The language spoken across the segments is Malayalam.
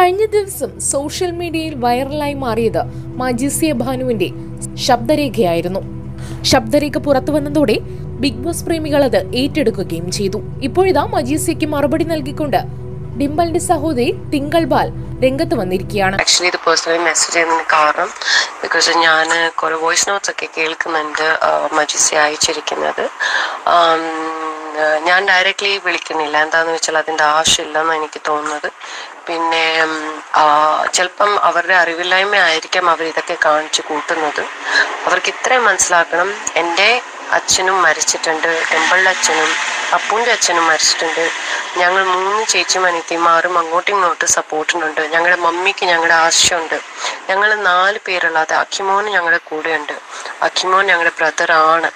കഴിഞ്ഞ ദിവസം സോഷ്യൽ മീഡിയയിൽ വൈറലായി മാറിയത് മജീസിയ ഭാനുവിന്റെ ശബ്ദരേഖയായിരുന്നു ശബ്ദരേഖ പുറത്തു വന്നതോടെ ബിഗ് ബോസ് പ്രേമികൾ അത് ഏറ്റെടുക്കുകയും ചെയ്തു ഇപ്പോഴിതാ മജീസിയയ്ക്ക് മറുപടി നൽകിക്കൊണ്ട് ഡിംബലിന്റെ സഹോദരി തിങ്കൾ ബാൽ രംഗത്ത് വന്നിരിക്കുകയാണ് ആക്ച്വലി ഇത് പേഴ്സണലി മെസ്സേജ് ചെയ്യുന്നതിന് കാരണം ബിക്കോസ് ഞാൻ കുറേ വോയിസ് നോട്ട്സ് ഒക്കെ കേൾക്കുന്നുണ്ട് മജിസി അയച്ചിരിക്കുന്നത് ആം, ഞാൻ ഡയറക്റ്റ്ലി വിളിക്കുന്നില്ല എന്താന്ന് വെച്ചാൽ അതിൻ്റെ ആവശ്യമില്ലെന്ന് എനിക്ക് തോന്നുന്നത് പിന്നെ ചിലപ്പം അവരുടെ അറിവില്ലായ്മ ആയിരിക്കാം അവർ ഇതൊക്കെ കാണിച്ചു കൂട്ടുന്നത് അവർക്ക് ഇത്രയും മനസ്സിലാക്കണം എൻ്റെ അച്ഛനും മരിച്ചിട്ടുണ്ട് ടെമ്പിളിൻ്റെ അച്ഛനും അപ്പൂൻ്റെ അച്ഛനും മരിച്ചിട്ടുണ്ട് ഞങ്ങൾ മൂന്ന് ചേച്ചിയും അനിയത്തിമാരും അങ്ങോട്ടും ഇങ്ങോട്ടും സപ്പോർട്ടിനുണ്ട് ഞങ്ങളുടെ മമ്മിക്ക് ഞങ്ങളുടെ ആശയമുണ്ട് ഞങ്ങൾ നാല് പേരുള്ളത് അഖിമോൻ ഞങ്ങളുടെ കൂടെയുണ്ട് അഖിമോൻ ഞങ്ങളുടെ ബ്രദറാണ്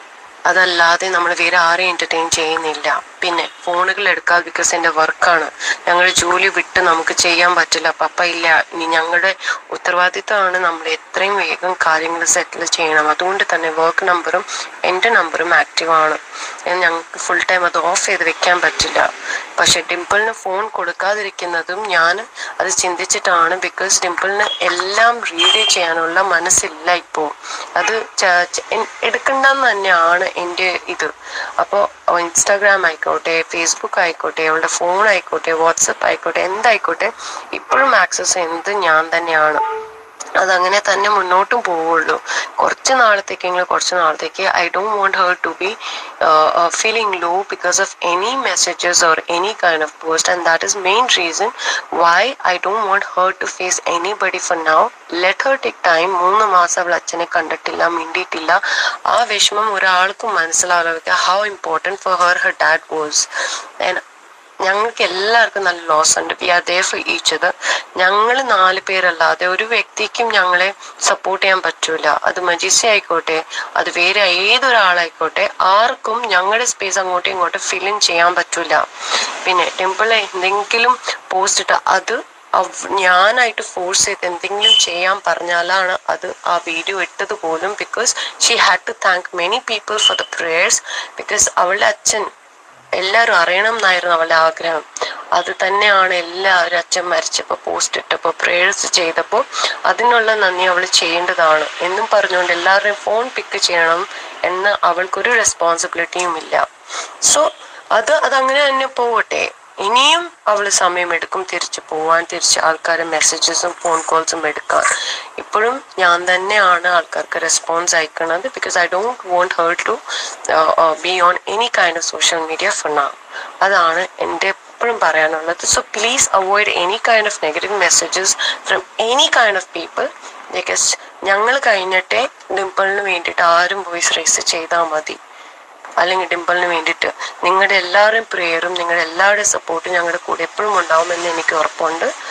അതല്ലാതെ നമ്മൾ വേറെ ആരെയും എൻ്റർടൈൻ ചെയ്യുന്നില്ല പിന്നെ ഫോണുകൾ എടുക്കാതെ ബിക്കോസ് എൻ്റെ വർക്കാണ് ഞങ്ങളുടെ ജോലി വിട്ട് നമുക്ക് ചെയ്യാൻ പറ്റില്ല പപ്പ ഇല്ല ഇനി ഞങ്ങളുടെ ഉത്തരവാദിത്തമാണ് നമ്മൾ എത്രയും വേഗം കാര്യങ്ങൾ സെറ്റിൽ ചെയ്യണം അതുകൊണ്ട് തന്നെ വർക്ക് നമ്പറും എൻ്റെ നമ്പറും ആക്റ്റീവാണ് ഞങ്ങൾക്ക് ഫുൾ ടൈം അത് ഓഫ് ചെയ്ത് വെക്കാൻ പറ്റില്ല പക്ഷെ ഡിംപിളിന് ഫോൺ കൊടുക്കാതിരിക്കുന്നതും ഞാൻ അത് ചിന്തിച്ചിട്ടാണ് ബിക്കോസ് ഡിംപിളിന് എല്ലാം റീഡ് ചെയ്യാനുള്ള മനസ്സില്ല ഇപ്പോൾ അത് ച- ച- എൻ- എടുക്കണ്ടെന്ന് തന്നെയാണ് എൻ്റെ ഇത് അപ്പോൾ ഇൻസ്റ്റാഗ്രാം ആയിക്കോട്ടെ ഫേസ്ബുക്ക് ആയിക്കോട്ടെ അവളുടെ ഫോൺ ആയിക്കോട്ടെ വാട്സപ്പ് ആയിക്കോട്ടെ എന്തായിക്കോട്ടെ ഇപ്പോഴും ആക്സസ് ചെയ്യുന്നത് ഞാൻ തന്നെയാണ് അതങ്ങനെ തന്നെ മുന്നോട്ടും പോവുള്ളൂ കുറച്ച് നാളത്തേക്കെങ്കിലും കുറച്ച് നാളത്തേക്ക് I don't want her to be feeling low because of any messages or any kind of post and that is main reason why I don't want her to face anybody for now let her take time മൂന്ന് മാസം അവൾ അച്ഛനെ കണ്ടിട്ടില്ല മിണ്ടിയിട്ടില്ല ആ വിഷമം ഒരാൾക്കും മനസ്സിലാവില്ല how important for her her dad was and ഞങ്ങൾക്ക് എല്ലാവർക്കും നല്ല ലോസ് ഉണ്ട് we are there for each അത് ഞങ്ങൾ നാല് പേരല്ലാതെ ഒരു വ്യക്തിക്കും ഞങ്ങളെ സപ്പോർട്ട് ചെയ്യാൻ പറ്റൂല അത് മജീസി ആയിക്കോട്ടെ അത് വേറെ ഏതൊരാളായിക്കോട്ടെ ആർക്കും ഞങ്ങളുടെ സ്പേസ് അങ്ങോട്ടും ഇങ്ങോട്ടും ഫിൽ ഇൻ ചെയ്യാൻ പറ്റൂല പിന്നെ ടെമ്പിൾ എന്തെങ്കിലും പോസ്റ്റ് ഇട്ട് അത് അവ- ഞാനായിട്ട് ഫോഴ്സ് ചെയ്ത് എന്തെങ്കിലും ചെയ്യാൻ പറഞ്ഞാലാണ് അത് ആ വീഡിയോ ഇട്ടത് പോലും because she had to thank many people for the prayers because അവളുടെ അച്ഛൻ എല്ലാവരും അറിയണം എന്നായിരുന്നു അവളുടെ ആഗ്രഹം അത് തന്നെയാണ് എല്ലാവരും അച്ഛൻ മരിച്ചപ്പോൾ പോസ്റ്റ് ഇട്ടപ്പോൾ പ്രേയേഴ്സ് ചെയ്തപ്പോൾ അതിനുള്ള നന്ദി അവൾ ചെയ്യേണ്ടതാണ് എന്നും പറഞ്ഞുകൊണ്ട് എല്ലാവരുടെയും ഫോൺ പിക്ക് ചെയ്യണം എന്ന് അവൾക്കൊരു റെസ്പോൺസിബിലിറ്റിയും ഇല്ല സോ അത് അതങ്ങനെ തന്നെ പോവട്ടെ ഇനിയും അവൾ സമയമെടുക്കും തിരിച്ചു പോവാൻ തിരിച്ച് ആൾക്കാരെ മെസ്സേജസും ഫോൺ കോൾസും എടുക്കാൻ ഇപ്പോഴും ഞാൻ തന്നെയാണ് ആൾക്കാർക്ക് റെസ്പോൺസ് അയക്കുന്നത് because I don't want her to be on any kind of social media for now അതാണ് എൻ്റെ എപ്പോഴും പറയാനുള്ളത് so please avoid any kind of negative messages from any kind of people because ഞങ്ങൾ കഴിഞ്ഞിട്ടേ ഡിംപിളിന് വേണ്ടിയിട്ട് ആരും വോയിസ് റേസ് ചെയ്താൽ മതി അല്ലെങ്കിൽ ഡിംപിളിന് വേണ്ടിയിട്ട് നിങ്ങളുടെ എല്ലാവരുടെയും പ്രെയറും നിങ്ങളുടെ എല്ലാവരുടെയും സപ്പോർട്ടും ഞങ്ങളുടെ കൂടെ എപ്പോഴും ഉണ്ടാവുമെന്ന് എനിക്ക് ഉറപ്പുണ്ട്